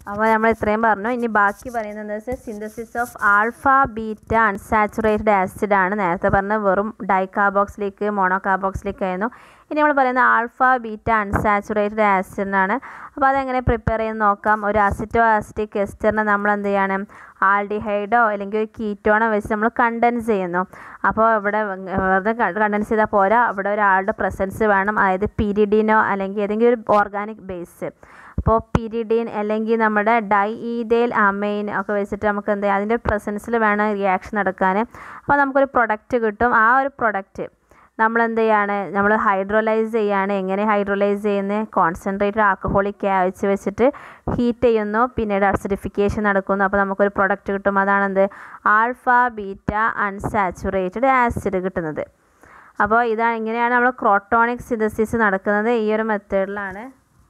അപ്പോൾ നമ്മൾ ഇത്രയും പറഞ്ഞു ഇനി ബാക്കി പറയുന്നത് എന്താ വെച്ചാൽ synthesis of alpha beta unsaturated acid ആണ് നേരത്തെ പറഞ്ഞ വെറും ഡൈകാർബോക്സിലേക്ക് മോണോകാർബോക്സിലേക്ക് ആയിരുന്നു ഇനി നമ്മൾ പറയുന്നത് ആൽഫ ബീറ്റ അൺസാച്ചുറേറ്റഡ് ആസിഡിനാണ് അപ്പോൾ അതെങ്ങനെ പ്രിപ്പയർ ചെയ്യുന്ന നോക്കാം ഒരു അസിറ്റോ ആസിറ്റിക് എസ്റ്ററിനെ നമ്മൾ എന്ത് ചെയ്യണം ആൾഡിഹൈഡോ അല്ലെങ്കിൽ ഒരു കീറ്റോണോ വെച്ച് നമ്മൾ കണ്ടൻസ് ചെയ്യുന്നു അപ്പോൾ ഇവിടെ വെറുതെ കണ്ടൻസ് ചെയ്താൽ പോരാ ഇവിടെ ഒരാളുടെ പ്രസൻസ് വേണം അതായത് പിരിഡിനോ അല്ലെങ്കിൽ ഏതെങ്കിലും ഒരു ഓർഗാനിക് ബേസ് അപ്പോൾ പിരിഡിൻ അല്ലെങ്കിൽ നമ്മുടെ ഡൈ ഈതേൽ അമൈൻ ഒക്കെ വെച്ചിട്ട് നമുക്ക് എന്ത് ചെയ്യാം അതിൻ്റെ പ്രസൻസിൽ വേണം റിയാക്ഷൻ നടക്കാൻ അപ്പോൾ നമുക്കൊരു പ്രൊഡക്റ്റ് കിട്ടും ആ ഒരു പ്രൊഡക്റ്റ് നമ്മൾ എന്ത് ചെയ്യാണ് നമ്മൾ ഹൈഡ്രോലൈസ് ചെയ്യാണ് എങ്ങനെ ഹൈഡ്രോലൈസ് ചെയ്യുന്നത് കോൺസെൻട്രേറ്റഡ് ആൽക്കഹോളിക് വെച്ച് വെച്ചിട്ട് ഹീറ്റ് ചെയ്യുന്നു പിന്നീട് അസിഡിഫിക്കേഷൻ നടക്കുന്നു അപ്പോൾ നമുക്കൊരു പ്രൊഡക്റ്റ് കിട്ടും അതാണ് എന്ത് ആൽഫ ബീറ്റ അൺസാച്ചുറേറ്റഡ് ആസിഡ് കിട്ടുന്നത് അപ്പോൾ ഇതാണ് ഇങ്ങനെയാണ് നമ്മൾ ക്രോട്ടോണിക് സിന്തസിസ് നടക്കുന്നത് ഈ ഒരു മെത്തേഡിലാണ്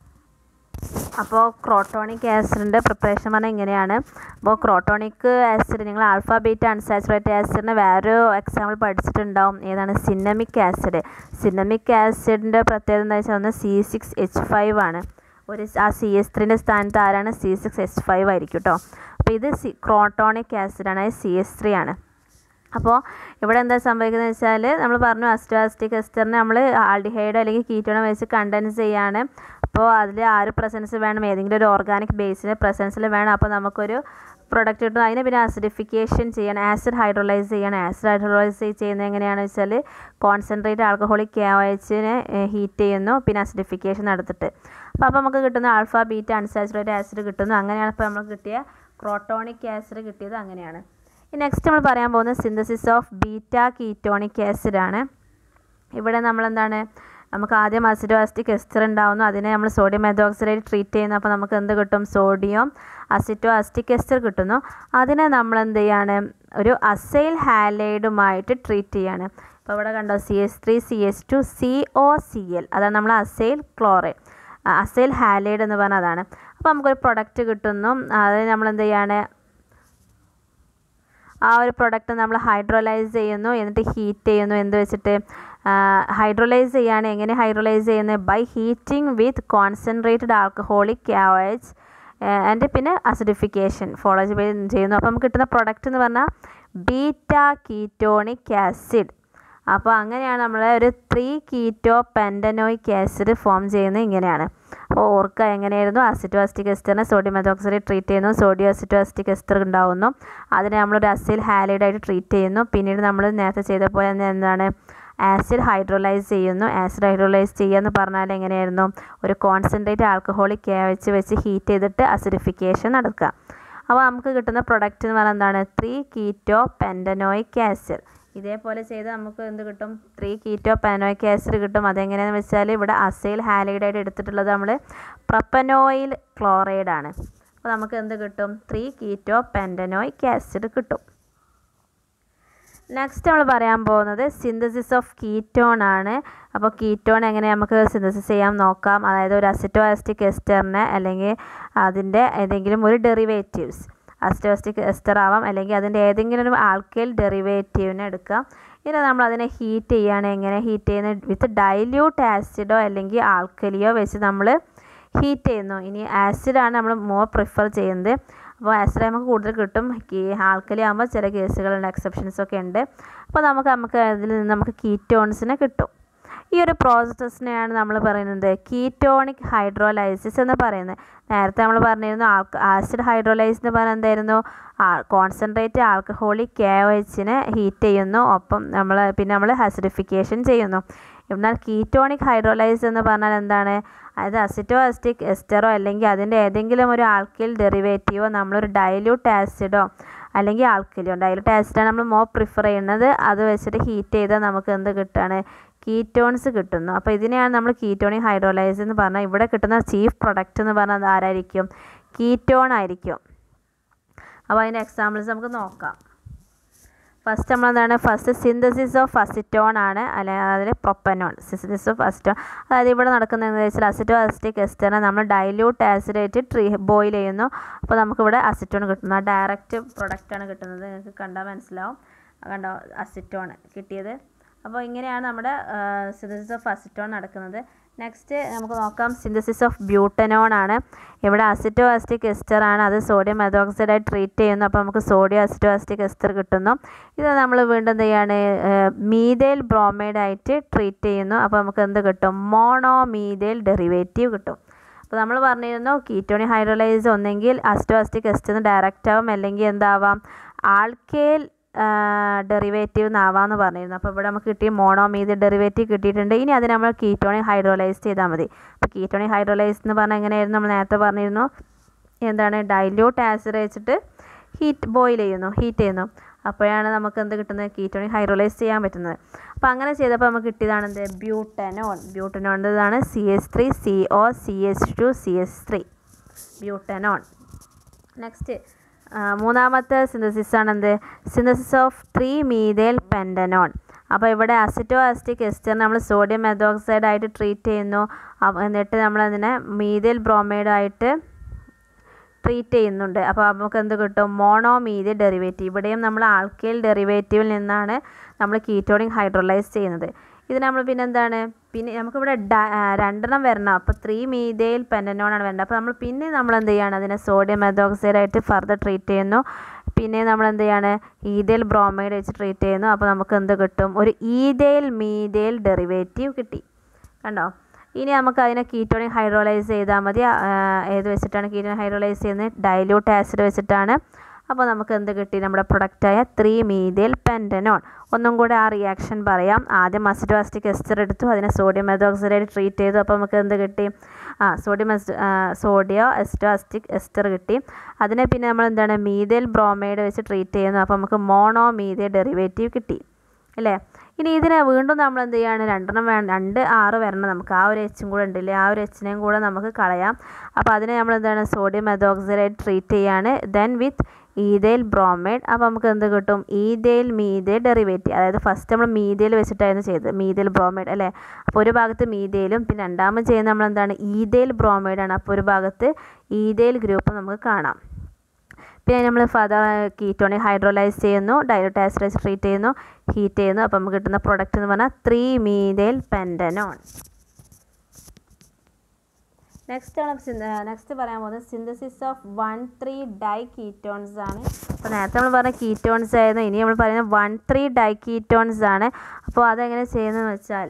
അപ്പോൾ ക്രോട്ടോണിക് ആസിഡിൻ്റെ പ്രിപ്പറേഷൻ പറഞ്ഞാൽ ഇങ്ങനെയാണ് അപ്പോൾ ക്രോട്ടോണിക് ആസിഡ് നിങ്ങൾ ആൽഫ ബീറ്റ അൺസാച്ചുറേറ്റഡ് ആസിഡിന് വേറൊരു എക്സാമ്പിൾ പഠിച്ചിട്ടുണ്ടാവും ഏതാണ് സിന്നമിക് ആസിഡ് സിന്നമിക് ആസിഡിൻ്റെ പ്രത്യേകത എന്താ വെച്ചാൽ ഒന്ന് സി സിക്സ് എച്ച് ഫൈവ് ആണ് ഒരു ആ സി എസ് ത്രീൻ്റെ സ്ഥാനത്ത് ആരാണ് സി സിക്സ് എച്ച് ഫൈവ് ആയിരിക്കും കേട്ടോ അപ്പോൾ ഇത് സി ക്രോട്ടോണിക് ആസിഡാണ് അത് സി എസ് ത്രീ ആണ് അപ്പോൾ ഇവിടെ എന്താ സംഭവിക്കുന്നത് വെച്ചാൽ നമ്മൾ പറഞ്ഞു അസ്റ്റോആസ്റ്റിക് എസ്റ്ററിനെ നമ്മൾ ആൾഡിഹൈഡ് അല്ലെങ്കിൽ കീറ്റോണോ വെച്ച് കണ്ടൻസ് ചെയ്യാണ് അപ്പോൾ അതിൽ ആര് പ്രസൻസ് വേണം ഏതെങ്കിലും ഒരു ഓർഗാനിക് ബേസിൻ്റെ പ്രസൻസിൽ വേണം അപ്പോൾ നമുക്കൊരു പ്രൊഡക്റ്റ് കിട്ടും അതിനെ പിന്നെ അസിഡിഫിക്കേഷൻ ചെയ്യണം ആസിഡ് ഹൈഡ്രോളൈസ് ചെയ്യണം ആസിഡ് ഹൈഡ്രോളൈസ് ചെയ്യുന്നത് എങ്ങനെയാണെന്ന് വെച്ചാൽ കോൺസെൻട്രേറ്റ് ആൽക്കഹോളിക് കെഒഎച്ചിനെ ഹീറ്റ് ചെയ്യുന്നു പിന്നെ അസിഡിഫിക്കേഷൻ നടത്തിട്ട് അപ്പോൾ അപ്പോൾ നമുക്ക് കിട്ടുന്ന ആൽഫ ബീറ്റ അൺസാച്ചുറേറ്റഡ് ആസിഡ് കിട്ടുന്നു അങ്ങനെയാണ് ഇപ്പോൾ നമുക്ക് കിട്ടിയ ക്രോട്ടോണിക് ആസിഡ് കിട്ടിയത് അങ്ങനെയാണ് നെക്സ്റ്റ് നമ്മൾ പറയാൻ പോകുന്നത് synthesis of beta ketonic acid ആണ് ഇവിടെ നമ്മൾ എന്താണ് നമുക്ക് ആദ്യം അസിഡോ ആസ്റ്റിക് എസ്റ്റർ ഉണ്ടാവുന്നു അതിനെ നമ്മൾ സോഡിയം മെതോക്സൈഡ് ട്രീറ്റ് ചെയ്യുന്നു അപ്പോൾ നമുക്ക് എന്ത് കിട്ടും സോഡിയം അസിറ്റോ ആസ്റ്റിക് എസ്റ്റർ കിട്ടുന്നു അതിനെ നമ്മൾ എന്ത് ചെയ്യാണ് ഒരു അസൈൽ ഹാലൈഡുമായിട്ട് ട്രീറ്റ് ചെയ്യാണ് അപ്പോൾ ഇവിടെ കണ്ടോ C S three C S two C O C L അതാണ് നമ്മൾ അസൈൽ ക്ലോറൈഡ് അസൈൽ ഹാലൈഡ് എന്ന് പറഞ്ഞാൽ അതാണ് അപ്പോൾ നമുക്കൊരു പ്രൊഡക്റ്റ് കിട്ടുന്നു അത് നമ്മൾ എന്ത് ചെയ്യാണ് ആ ഒരു പ്രൊഡക്റ്റ് നമ്മൾ ഹൈഡ്രോലൈസ് ചെയ്യുന്നു എന്നിട്ട് ഹീറ്റ് ചെയ്യുന്നു എന്ത് വെച്ചിട്ട് ഹൈഡ്രോലൈസ് ചെയ്യാണ് എങ്ങനെ ഹൈഡ്രോലൈസ് ചെയ്യുന്നത് by heating with concentrated alcoholic cleavage and പിന്നെ അസിഡിഫിക്കേഷൻ ഫോളോ ചെയ്യുന്നു അപ്പോൾ നമുക്ക് കിട്ടുന്ന പ്രൊഡക്റ്റ് എന്ന് പറഞ്ഞാൽ ബീറ്റ കീറ്റോണിക് ആസിഡ് അപ്പോൾ അങ്ങനെയാണ് നമ്മൾ ഒരു three keto pentanoic acid form ചെയ്യുന്നത് ഇങ്ങനെയാണ് അപ്പോൾ ഓർക്കുക എങ്ങനെയായിരുന്നു അസിറ്റോ അസ്റ്റിക് എസ്റ്ററിനെ സോഡിയം മെതോക്സൈഡ് ട്രീറ്റ് ചെയ്യുന്നു സോഡിയം അസിറ്റോ അസ്റ്റിക് എസ്റ്റർ ഉണ്ടാവുന്നു അതിനെ നമ്മളൊരു അസിൽ ഹാലൈഡായിട്ട് ട്രീറ്റ് ചെയ്യുന്നു പിന്നീട് നമ്മൾ നേരത്തെ ചെയ്ത പോലെ തന്നെ എന്താണ് ആസിഡ് ഹൈഡ്രോലൈസ് ചെയ്യുന്നു ആസിഡ് ഹൈഡ്രോലൈസ് ചെയ്യുക എന്ന് പറഞ്ഞാൽ എങ്ങനെയായിരുന്നു ഒരു കോൺസെൻട്രേറ്റ് ആൽക്കഹോളിക് വെച്ച് വെച്ച് ഹീറ്റ് ചെയ്തിട്ട് അസിഡിഫിക്കേഷൻ നടക്കുക അപ്പോൾ നമുക്ക് കിട്ടുന്ന പ്രൊഡക്റ്റ് എന്ന് പറഞ്ഞാൽ എന്താണ് ത്രീ കീറ്റോ പെൻഡനോയിക് ആസിഡ് ഇതേപോലെ ചെയ്ത് നമുക്ക് എന്ത് കിട്ടും ത്രീ കീറ്റോ പെനോയിക് ആസിഡ് കിട്ടും അതെങ്ങനെയാണെന്ന് വെച്ചാൽ ഇവിടെ അസൈൽ ഹാലൈഡായിട്ട് എടുത്തിട്ടുള്ളത് നമ്മൾ പ്രപ്പനോയിൽ ക്ലോറൈഡ് ആണ് അപ്പോൾ നമുക്ക് എന്ത് കിട്ടും ത്രീ കീറ്റോ പെൻഡനോയിക് ആസിഡ് കിട്ടും നെക്സ്റ്റ് നമ്മൾ പറയാൻ പോകുന്നത് സിന്തസിസ് ഓഫ് കീറ്റോൺ ആണ് അപ്പോൾ കീറ്റോൺ എങ്ങനെ നമുക്ക് സിന്തസിസ് ചെയ്യാൻ നോക്കാം അതായത് ഒരു അസിറ്റോ ആസ്റ്റിക് എസ്റ്ററിനെ അല്ലെങ്കിൽ അതിൻ്റെ ഏതെങ്കിലും ഒരു ഡെറിവേറ്റീവ്സ് അസ്റ്റോസ്റ്റിക് എസ്റ്റർ ആവാം അല്ലെങ്കിൽ അതിൻ്റെ ഏതെങ്കിലും ഒരു ആൽക്കൈൽ ഡെറിവേറ്റീവിനെ എടുക്കാം ഇനി നമ്മൾ അതിനെ ഹീറ്റ് ചെയ്യുകയാണ് എങ്ങനെ ഹീറ്റ് ചെയ്യുന്നത് വിത്ത് ഡൈല്യൂട്ട് ആസിഡോ അല്ലെങ്കിൽ ആൽക്കലിയോ വെച്ച് നമ്മൾ ഹീറ്റ് ചെയ്യുന്നു ഇനി ആസിഡാണ് നമ്മൾ മോർ പ്രിഫർ ചെയ്യുന്നത് അപ്പോൾ ആസിഡ് നമുക്ക് കൂടുതൽ കിട്ടും ആൽക്കലി ആകുമ്പോൾ ചില കേസുകളുണ്ട് എക്സെപ്ഷൻസ് ഒക്കെ ഉണ്ട് അപ്പോൾ നമുക്ക് നമുക്ക് അതിൽ നിന്ന് നമുക്ക് കീറ്റോൺസിനെ കിട്ടും ഈ ഒരു പ്രോസസ്സിനെയാണ് നമ്മൾ പറയുന്നത് കീറ്റോണിക് ഹൈഡ്രോലൈസിസ് എന്ന് പറയുന്നത് നേരത്തെ നമ്മൾ പറഞ്ഞിരുന്നു ആൾക്ക് ആസിഡ് ഹൈഡ്രോലൈസ് എന്ന് പറഞ്ഞാൽ എന്തായിരുന്നു കോൺസെൻട്രേറ്റ് ആൽക്കഹോളിക് കെ എച്ചിനെ ഹീറ്റ് ചെയ്യുന്നു ഒപ്പം നമ്മൾ പിന്നെ നമ്മൾ അസിഡിഫിക്കേഷൻ ചെയ്യുന്നു എന്നാൽ കീറ്റോണിക് ഹൈഡ്രോലൈസ് എന്ന് പറഞ്ഞാൽ എന്താണ് അതായത് അസിറ്റോ അസിറ്റിക് എസ്റ്ററോ അല്ലെങ്കിൽ അതിൻ്റെ ഏതെങ്കിലും ഒരു ആൽക്കിൽ ഡെറിവേറ്റീവോ നമ്മളൊരു ഡൈല്യൂട്ട് ആസിഡോ അല്ലെങ്കിൽ ആൽക്കലിയോ ഡൈല്യൂട്ട് ആസിഡാണ് നമ്മൾ മോർ പ്രിഫർ ചെയ്യുന്നത് അത് വെച്ചിട്ട് ഹീറ്റ് ചെയ്താൽ നമുക്ക് എന്ത് കിട്ടുകയാണ് കീറ്റോൺസ് കിട്ടുന്നു അപ്പോൾ ഇതിനെയാണ് നമ്മൾ കീറ്റോണിക് ഹൈഡ്രോലൈസ് എന്ന് പറഞ്ഞാൽ ഇവിടെ കിട്ടുന്ന ചീഫ് പ്രൊഡക്റ്റ് എന്ന് പറഞ്ഞാൽ ആരായിരിക്കും കീറ്റോൺ ആയിരിക്കും അപ്പോൾ അതിൻ്റെ എക്സാമ്പിൾസ് നമുക്ക് നോക്കാം ഫസ്റ്റ് നമ്മൾ എന്താണ് ഫസ്റ്റ് സിന്തസിസ് ഓഫ് അസിറ്റോൺ ആണ് അല്ലെങ്കിൽ അതിൽ പ്രൊപ്പനോൺ സിന്തസിസ് ഓഫ് അസിറ്റോൺ അതായത് ഇവിടെ നടക്കുന്നത് എന്താ വെച്ചാൽ അസിറ്റോ അസിറ്റിക് എസ്റ്ററിനെ നമ്മൾ ഡൈല്യൂട്ട് ആസിഡായിട്ട് ട്രീ ബോയിൽ ചെയ്യുന്നു അപ്പോൾ നമുക്കിവിടെ അസിറ്റോൺ കിട്ടുന്നു ആ ഡയറക്റ്റ് പ്രൊഡക്റ്റാണ് കിട്ടുന്നത് നിങ്ങൾക്ക് കണ്ടാൽ മനസ്സിലാവും കണ്ടോ അസിറ്റോൺ കിട്ടിയത് അപ്പോൾ ഇങ്ങനെയാണ് നമ്മുടെ സിന്തസിസ് ഓഫ് അസിറ്റോൺ നടക്കുന്നത് നെക്സ്റ്റ് നമുക്ക് നോക്കാം സിന്തസിസ് ഓഫ് ബ്യൂട്ടനോൺ ആണ് ഇവിടെ അസിറ്റോ അസിറ്റിക് എസ്റ്റർ ആണ് അത് സോഡിയം മെതോക്സൈഡായി ട്രീറ്റ് ചെയ്യുന്നു അപ്പോൾ നമുക്ക് സോഡിയം അസിറ്റോ അസിറ്റിക് എസ്റ്റർ കിട്ടുന്നു ഇത് നമ്മൾ വീണ്ടും എന്ത് ചെയ്യാണ് മീതേൽ ബ്രോമൈഡ് ആയിട്ട് ട്രീറ്റ് ചെയ്യുന്നു അപ്പോൾ നമുക്ക് എന്ത് കിട്ടും മോണോ മീതേൽ ഡെറിവേറ്റീവ് കിട്ടും അപ്പോൾ നമ്മൾ പറഞ്ഞിരുന്നു കീറ്റോണി ഹൈഡ്രോലൈസ് ഒന്നെങ്കിൽ അസിറ്റോ അസിറ്റിക് എസ്റ്റർ ഡയറക്റ്റ് ആവും അല്ലെങ്കിൽ എന്താവാം ആൾക്കേൽ ഡെറിവേറ്റീവ് എന്നാവാമെന്ന് പറഞ്ഞിരുന്നു അപ്പോൾ ഇവിടെ നമുക്ക് കിട്ടിയ മോണോമീത് ഡെറിവേറ്റീവ് കിട്ടിയിട്ടുണ്ട് ഇനി അത് നമ്മൾ കീറ്റോണിക് ഹൈഡ്രോലൈസ് ചെയ്താൽ മതി അപ്പോൾ കീറ്റോണിക് ഹൈഡ്രോലൈസ് എന്ന് പറഞ്ഞാൽ എങ്ങനെയായിരുന്നു നമ്മൾ നേരത്തെ പറഞ്ഞിരുന്നു എന്താണ് ഡൈല്യൂട്ട് ആസിഡ് വെച്ചിട്ട് ഹീറ്റ് ബോയിൽ ചെയ്യുന്നു ഹീറ്റ് ചെയ്യുന്നു അപ്പോഴാണ് നമുക്ക് എന്ത് കിട്ടുന്നത് കീറ്റോണിക് ഹൈഡ്രോലൈസ് ചെയ്യാൻ പറ്റുന്നത് അപ്പോൾ അങ്ങനെ ചെയ്തപ്പോൾ നമുക്ക് കിട്ടിയതാണ് എന്ത് ബ്യൂട്ടനോൺ ബ്യൂട്ടനോണിൻ്റെതാണ് C S three C O C S two C S three butanone next മൂന്നാമത്തെ സിന്തസിസ് ആണ് എന്ത് synthesis of three methyl pentanone അപ്പോൾ ഇവിടെ അസിറ്റോ അസിറ്റിക് എസ്റ്റർ നമ്മൾ സോഡിയം മെതോക്സൈഡ് ആയിട്ട് ട്രീറ്റ് ചെയ്യുന്നു എന്നിട്ട് നമ്മൾ അതിനെ മീതേൽ ബ്രോമൈഡ് ആയിട്ട് ട്രീറ്റ് ചെയ്യുന്നുണ്ട് അപ്പോൾ നമുക്ക് എന്ത് കിട്ടും മോണോമീതി ഡെറിവേറ്റീവ് ഇവിടെയും നമ്മൾ ആൾക്കേൽ ഡെറിവേറ്റീവിൽ നിന്നാണ് നമ്മൾ കീറ്റോണിക് ഹൈഡ്രോലൈസ് ചെയ്യുന്നത് ഇത് നമ്മൾ പിന്നെ എന്താണ് പിന്നെ നമുക്കിവിടെ രണ്ടെണ്ണം വരണം അപ്പോൾ ത്രീ മീതയിൽ പെൻഡനോണാണ് വരേണ്ടത് അപ്പോൾ നമ്മൾ പിന്നെ നമ്മൾ എന്ത് ചെയ്യാണ് അതിനെ സോഡിയം മെതോക്സൈഡ് ആയിട്ട് ഫർദർ ട്രീറ്റ് ചെയ്യുന്നു പിന്നെ നമ്മൾ എന്ത് ചെയ്യാണ് ഈതേൽ ബ്രോമൈഡ് വെച്ച് ട്രീറ്റ് ചെയ്യുന്നു അപ്പോൾ നമുക്ക് എന്ത് കിട്ടും ഒരു ഈതേൽ മീതേൽ ഡെറിവേറ്റീവ് കിട്ടി കണ്ടോ ഇനി നമുക്ക് അതിനെ കീറ്റോണിക് ഹൈഡ്രോലൈസ് ചെയ്താൽ മതി ഏത് വെച്ചിട്ടാണ് കീറ്റോണിക് ഹൈഡ്രോലൈസ് ചെയ്യുന്നത് ഡൈല്യൂട്ട് ആസിഡ് വെച്ചിട്ടാണ് അപ്പോൾ നമുക്ക് എന്ത് കിട്ടി നമ്മുടെ പ്രൊഡക്റ്റായ ത്രീ മീതേൽ പെൻറ്റനോൺ ഒന്നും കൂടെ ആ റിയാക്ഷൻ പറയാം ആദ്യം അസിഡോസ്റ്റിക് എസ്റ്റർ എടുത്തു അതിനെ സോഡിയം മെതോക്സൈഡ് ട്രീറ്റ് ചെയ്തു അപ്പോൾ നമുക്ക് എന്ത് കിട്ടി ആ സോഡിയം സോഡിയോ എസ്റ്റോസ്റ്റിക് എസ്റ്റർ കിട്ടി അതിനെ പിന്നെ നമ്മൾ എന്താണ് മീതേൽ ബ്രോമൈഡ് വെച്ച് ട്രീറ്റ് ചെയ്യുന്നു അപ്പോൾ നമുക്ക് മോണോ മീതേ ഡെറിവേറ്റീവ് കിട്ടി അല്ലേ ഇനി ഇതിനെ വീണ്ടും നമ്മൾ എന്ത് ചെയ്യാണ് രണ്ടെണ്ണം വേണം രണ്ട് ആറ് വരണം നമുക്ക് ആ ഒരു എച്ചും കൂടെ ഉണ്ടല്ലേ ആ ഒരു എച്ചിനെയും കൂടെ നമുക്ക് കളയാം അപ്പോൾ അതിനെ നമ്മൾ എന്താണ് സോഡിയം മെതോക്സൈഡ് ട്രീറ്റ് ചെയ്യാണ് ദെൻ വിത്ത് ഈതേൽ ബ്രോമൈഡ് അപ്പോൾ നമുക്ക് എന്ത് കിട്ടും ഈതേൽ മീതേൽ ഡെറിവേറ്റീവ് അതായത് ഫസ്റ്റ് നമ്മൾ മീതേൽ വെച്ചിട്ടായിരുന്നു ചെയ്തത് മീതേൽ ബ്രോമൈഡ് അല്ലേ അപ്പോൾ ഒരു ഭാഗത്ത് മീതേലും പിന്നെ രണ്ടാമത് ചെയ്യുന്നത് നമ്മൾ എന്താണ് ഈതേൽ ബ്രോമൈഡാണ് അപ്പോൾ ഒരു ഭാഗത്ത് ഈതേൽ ഗ്രൂപ്പ് നമുക്ക് കാണാം പിന്നെ നമ്മൾ ഫർദർ കീറ്റോണിക് ഹൈഡ്രോലൈസ് ചെയ്യുന്നു ഡയലോട്ട് ആസിഡ് ട്രീറ്റ് ചെയ്യുന്നു ഹീറ്റ് ചെയ്യുന്നു അപ്പോൾ നമുക്ക് കിട്ടുന്ന പ്രൊഡക്റ്റ് എന്ന് പറഞ്ഞാൽ ത്രീ മീതേൽ പെൻഡനോൺ നെക്സ്റ്റ് ആണ് നെക്സ്റ്റ് പറയാൻ പോകുന്നത് synthesis of one three di ketones ആണ് അപ്പോൾ നേരത്തെ നമ്മൾ പറഞ്ഞ കീറ്റോൺസ് ആയിരുന്നു ഇനി നമ്മൾ പറയുന്നത് വൺ ത്രീ ഡൈ കീറ്റോൺസ് ആണ് അപ്പോൾ അതെങ്ങനെ ചെയ്യുന്നതെന്ന് വെച്ചാൽ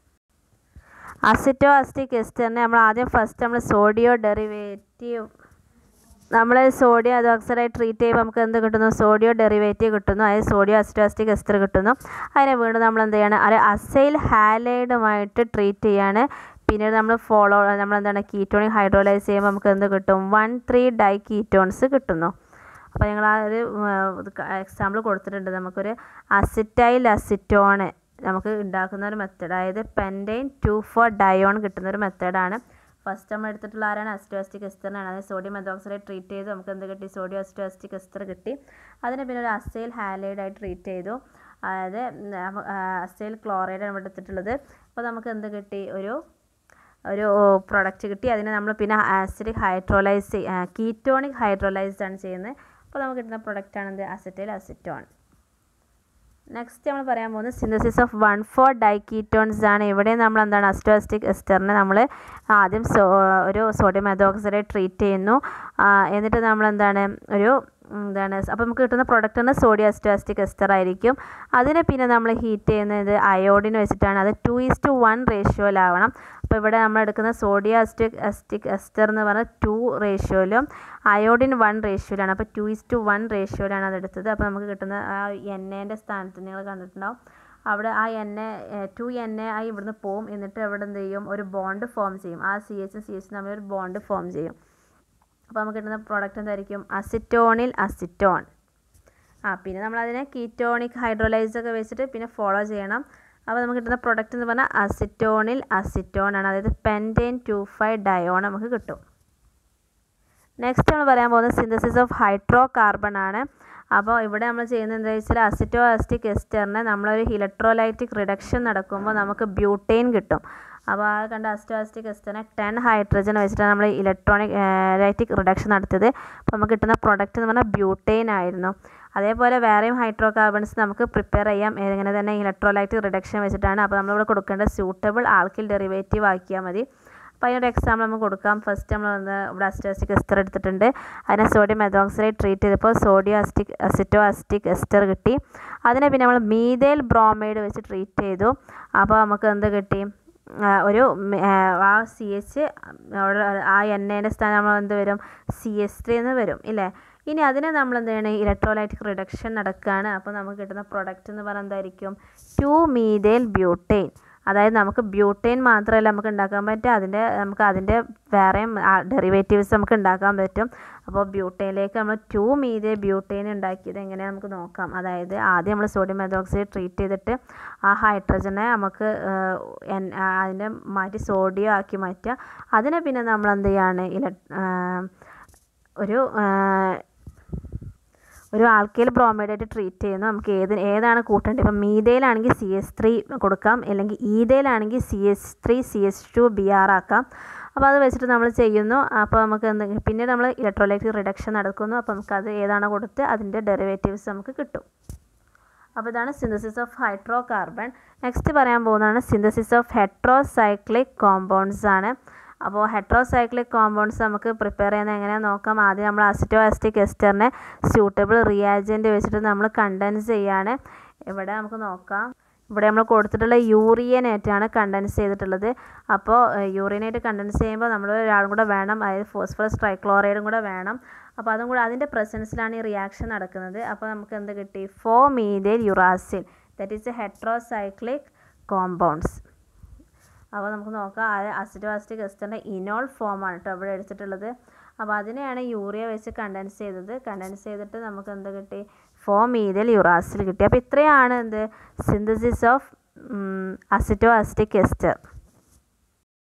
അസിറ്റോ അസ്റ്റിക് എസ്റ്ററിനെ നമ്മൾ ആദ്യം ഫസ്റ്റ് നമ്മൾ സോഡിയോ ഡെറിവേറ്റീവ് നമ്മൾ സോഡിയം അതോക്സൈഡായി ട്രീറ്റ് ചെയ്യുമ്പോൾ നമുക്ക് എന്ത് കിട്ടുന്നു സോഡിയോ ഡെറിവേറ്റീവ് കിട്ടുന്നു അതായത് സോഡിയോ അസിറ്റോസ്റ്റിക് എസ്റ്റർ കിട്ടുന്നു അതിനെ വീണ്ടും നമ്മൾ എന്ത് ചെയ്യണം അത് അസൈൽ ഹാലൈഡുമായിട്ട് ട്രീറ്റ് ചെയ്യാണ് പിന്നീട് നമ്മൾ ഫോളോ നമ്മൾ എന്താണ് കീറ്റോണിക് ഹൈഡ്രോലൈസ് ചെയ്യുമ്പോൾ നമുക്ക് എന്ത് കിട്ടും വൺ ത്രീ ഡൈ കീറ്റോൺസ് കിട്ടുന്നു അപ്പോൾ ഞങ്ങൾ ആ ഒരു എക്സാമ്പിൾ കൊടുത്തിട്ടുണ്ട് നമുക്കൊരു അസിറ്റൈൽ അസിറ്റോണ് നമുക്ക് ഉണ്ടാക്കുന്ന ഒരു മെത്തേഡ് അതായത് പെൻറ്റൈൻ ടു ഫോർ ഡയോൺ കിട്ടുന്ന ഒരു മെത്തേഡാണ് ഫസ്റ്റ് നമ്മൾ എടുത്തിട്ടുള്ള ആരാണ് അസ്റ്റോസ്റ്റിക് എസ്റ്ററിനാണ് അതായത് സോഡിയം മെതോക്സൈഡ് ട്രീറ്റ് ചെയ്തു നമുക്ക് എന്ത് കിട്ടി സോഡിയം അസ്റ്റോസ്റ്റിക് എസ്റ്റർ കിട്ടി അതിനെ പിന്നെ ഒരു അസൈൽ ഹാലൈഡ് ആയിട്ട് ട്രീറ്റ് ചെയ്തു അതായത് അസൈൽ ക്ലോറൈഡ് നമ്മൾ എടുത്തിട്ടുള്ളത് അപ്പോൾ നമുക്ക് എന്ത് കിട്ടി ഒരു ഒരു പ്രൊഡക്റ്റ് കിട്ടി അതിനെ നമ്മൾ പിന്നെ ആസിഡിക് ഹൈഡ്രോലൈസ് കീറ്റോണിക് ഹൈഡ്രോലൈസ്ഡ് ആണ് ചെയ്യുന്നത് അപ്പോൾ നമുക്ക് കിട്ടുന്ന പ്രൊഡക്റ്റാണ് എന്ത് അസറ്റൈൽ അസിറ്റോൺ നെക്സ്റ്റ് നമ്മൾ പറയാൻ പോകുന്നത് synthesis of one four diketones ആണ് ഇവിടെ നമ്മൾ എന്താണ് അസ്റ്റോസ്റ്റിക് എസ്റ്ററിനെ നമ്മൾ ആദ്യം സോ ഒരു സോഡിയം മെതോക്സൈഡ് ട്രീറ്റ് ചെയ്യുന്നു എന്നിട്ട് നമ്മൾ എന്താണ് ഒരു എന്താണ് അപ്പോൾ നമുക്ക് കിട്ടുന്ന പ്രൊഡക്റ്റ് ആണ് സോഡിയം അസ്റ്റോസ്റ്റിക് എസ്റ്റർ ആയിരിക്കും അതിനെ പിന്നെ നമ്മൾ ഹീറ്റ് ചെയ്യുന്നത് അയോഡിൻ വെച്ചിട്ടാണ് അത് ടു ഈസ് ടു വൺ റേഷ്യോയിലാവണം അപ്പോൾ ഇവിടെ നമ്മൾ എടുക്കുന്ന സോഡിയം അസ്റ്റിക് അസ്റ്റിക് എസ്റ്റർ എന്ന് പറഞ്ഞാൽ ടു റേഷ്യോയിലും അയോഡിൻ വൺ റേഷ്യോയിലാണ് അപ്പോൾ ടു ഈസ് ടു വൺ റേഷ്യോയിലാണ് അത് എടുത്തത് അപ്പോൾ നമുക്ക് കിട്ടുന്ന ആ എണ്ണേൻ്റെ സ്ഥാനത്ത് നിങ്ങൾ കണ്ടിട്ടുണ്ടാവും അവിടെ ആ എണ്ണ ടു എൻ എ ആയി ഇവിടുന്ന് പോവും എന്നിട്ട് അവിടെ എന്ത് ചെയ്യും ഒരു ബോണ്ട് ഫോം ചെയ്യും ആ സി എച്ചും സി എച്ചും തമ്മിൽ ഒരു ബോണ്ട് ഫോം ചെയ്യും അപ്പോൾ നമുക്ക് കിട്ടുന്ന പ്രോഡക്റ്റ് എന്തായിരിക്കും അസിറ്റോണിൽ അസിറ്റോൺ ആ പിന്നെ നമ്മളതിനെ കീറ്റോണിക് ഹൈഡ്രോലൈസ് ഒക്കെ വെച്ചിട്ട് പിന്നെ ഫോളോ ചെയ്യണം അപ്പോൾ നമുക്ക് കിട്ടുന്ന പ്രൊഡക്റ്റ് എന്ന് പറഞ്ഞാൽ അസിറ്റോണിൽ അസിറ്റോൺ ആണ് അതായത് പെൻറ്റൈൻ ടു ഫൈവ് ഡയോൺ നമുക്ക് കിട്ടും നെക്സ്റ്റ് നമ്മൾ പറയാൻ പോകുന്നത് സിന്തസിസ് ഓഫ് ഹൈഡ്രോ കാർബൺ ആണ് അപ്പോൾ ഇവിടെ നമ്മൾ ചെയ്യുന്നത് എന്താ വെച്ചാൽ അസിറ്റോ അസിറ്റിക് എസ്റ്ററിനെ നമ്മളൊരു ഇലക്ട്രോലൈറ്റിക് റിഡക്ഷൻ നടക്കുമ്പോൾ നമുക്ക് ബ്യൂട്ടൈൻ കിട്ടും അപ്പോൾ ആ കണ്ട അസ്റ്റോസ്റ്റിക് എസ്റ്ററിനെ ടെൻ ഹൈഡ്രജൻ വെച്ചിട്ടാണ് നമ്മൾ ഇലക്ട്രോണിക് ലൈറ്റിക് റിഡക്ഷൻ നടത്തിയത് അപ്പോൾ നമുക്ക് കിട്ടുന്ന പ്രൊഡക്റ്റ് എന്ന് പറഞ്ഞാൽ ബ്യൂട്ടൈൻ ആയിരുന്നു അതേപോലെ വേറെയും ഹൈഡ്രോ കാർബൺസ് നമുക്ക് പ്രിപ്പയർ ചെയ്യാം ഇങ്ങനെ തന്നെ ഇലക്ട്രോലൈറ്റ് റിഡക്ഷൻ വെച്ചിട്ടാണ് അപ്പോൾ നമ്മളിവിടെ കൊടുക്കേണ്ട സ്യൂട്ടബിൾ ആൾക്കിൽ ഡെറിവേറ്റീവ് ആക്കിയാൽ മതി അപ്പോൾ അതിനൊരു എക്സാമ്പിൾ നമുക്ക് കൊടുക്കാം ഫസ്റ്റ് നമ്മൾ വന്ന് ഇവിടെ അസ്റ്റോസ്റ്റിക് എസ്റ്റർ എടുത്തിട്ടുണ്ട് അതിനെ സോഡിയം മെതോക്സൈഡ് ട്രീറ്റ് ചെയ്തപ്പോൾ sodium acetic aceto acetic ester കിട്ടി അതിനെ പിന്നെ നമ്മൾ മീതേൽ ബ്രോമൈഡ് വെച്ച് ട്രീറ്റ് ചെയ്തു അപ്പോൾ നമുക്ക് എന്ത് കിട്ടി ഒരു ആ സി എച്ച് ആ എണ്ണേൻ്റെ സ്ഥാനം നമ്മൾ എന്ത് വരും സി എസ് ത്രീ എന്ന് വരും ഇല്ലേ ഇനി അതിനെ നമ്മൾ എന്ത് ചെയ്യണം ഇലക്ട്രോലൈറ്റിക് റിഡക്ഷൻ നടക്കുകയാണ് അപ്പോൾ നമുക്ക് കിട്ടുന്ന പ്രൊഡക്റ്റ് എന്ന് പറയുന്നത് എന്തായിരിക്കും ടു മീതേൽ ബ്യൂട്ടെയിൻ അതായത് നമുക്ക് ബ്യൂട്ടെയിൻ മാത്രമല്ല നമുക്ക് ഉണ്ടാക്കാൻ പറ്റുക അതിൻ്റെ നമുക്ക് അതിൻ്റെ വേറെയും ഡെറിവേറ്റീവ്സ് നമുക്ക് ഉണ്ടാക്കാൻ പറ്റും അപ്പോൾ ബ്യൂട്ടെയിലേക്ക് നമ്മൾ ടു മീതെ ബ്യൂട്ടെയിൻ ഉണ്ടാക്കിയത് എങ്ങനെയാണ് നമുക്ക് നോക്കാം അതായത് ആദ്യം നമ്മൾ സോഡിയം മെതോക്സൈഡ് ട്രീറ്റ് ചെയ്തിട്ട് ആ ഹൈഡ്രജനെ നമുക്ക് അതിനെ മാറ്റി സോഡിയം ആക്കി മാറ്റുക അതിനെ പിന്നെ നമ്മൾ എന്ത് ചെയ്യാണ് ഇല ഒരു ഒരു ആൾക്കയിൽ ബ്രോമൈഡായിട്ട് ട്രീറ്റ് ചെയ്യുന്നു നമുക്ക് ഏത് ഏതാണ് കൂട്ടേണ്ടത് ഇപ്പം മീതയിലാണെങ്കിൽ സി എസ് ത്രീ കൊടുക്കാം അല്ലെങ്കിൽ ഈതയിലാണെങ്കിൽ C S three C S two B R ആക്കാം അപ്പോൾ അത് വെച്ചിട്ട് നമ്മൾ ചെയ്യുന്നു അപ്പോൾ നമുക്ക് എന്ത് പിന്നെ നമ്മൾ ഇലക്ട്രോലൈറ്റിക് റിഡക്ഷൻ നടക്കുന്നു അപ്പോൾ നമുക്കത് ഏതാണോ കൊടുത്ത് അതിൻ്റെ ഡെറിവേറ്റീവ്സ് നമുക്ക് കിട്ടും അപ്പോൾ ഇതാണ് synthesis of hydrocarbon next പറയാൻ പോകുന്നതാണ് സിന്തസിസ് ഓഫ് ഹെട്രോസൈക്ലിക് കോമ്പൗണ്ട്സ് ആണ് അപ്പോൾ ഹെട്രോസൈക്ലിക് കോമ്പൗണ്ട്സ് നമുക്ക് പ്രിപ്പയർ ചെയ്യുന്നത് എങ്ങനെയാണെന്ന് നോക്കാം ആദ്യം നമ്മൾ അസിറ്റോ അസ്റ്റിക് എസ്റ്ററിനെ സ്യൂട്ടബിൾ റിയാജൻറ്റ് വെച്ചിട്ട് നമ്മൾ കണ്ടൻസ് ചെയ്യാണ് ഇവിടെ നമുക്ക് നോക്കാം ഇവിടെ നമ്മൾ കൊടുത്തിട്ടുള്ള യൂറിയനേറ്റാണ് കണ്ടൻസ് ചെയ്തിട്ടുള്ളത് അപ്പോൾ യൂറിയനേറ്റ് കണ്ടൻസ് ചെയ്യുമ്പോൾ നമ്മൾ ഒരാളും കൂടെ വേണം അതായത് ഫോസ്ഫറസ് ട്രൈക്ലോറൈഡും കൂടെ വേണം അപ്പോൾ അതും കൂടെ അതിൻ്റെ പ്രസൻസിലാണ് ഈ റിയാക്ഷൻ നടക്കുന്നത് അപ്പോൾ നമുക്ക് എന്ത് കിട്ടി four methyl uracil that is a heterocyclic compounds അപ്പോൾ നമുക്ക് നോക്കാം അത് അസിഡോ അസിറ്റിക് എസ്റ്ററിൻ്റെ ഇനോൾ ഫോമാണ് കേട്ടോ ഇവിടെ എടുത്തിട്ടുള്ളത് അപ്പോൾ അതിനെയാണ് യൂറിയ വെച്ച് കണ്ടൻസ് ചെയ്തത് കണ്ടൻസ് ചെയ്തിട്ട് നമുക്ക് എന്ത് കിട്ടി ഫോം മീതൽ യുറാസിൽ കിട്ടി അപ്പോൾ ഇത്രയാണ് എന്ത് synthesis of aceto acetic ester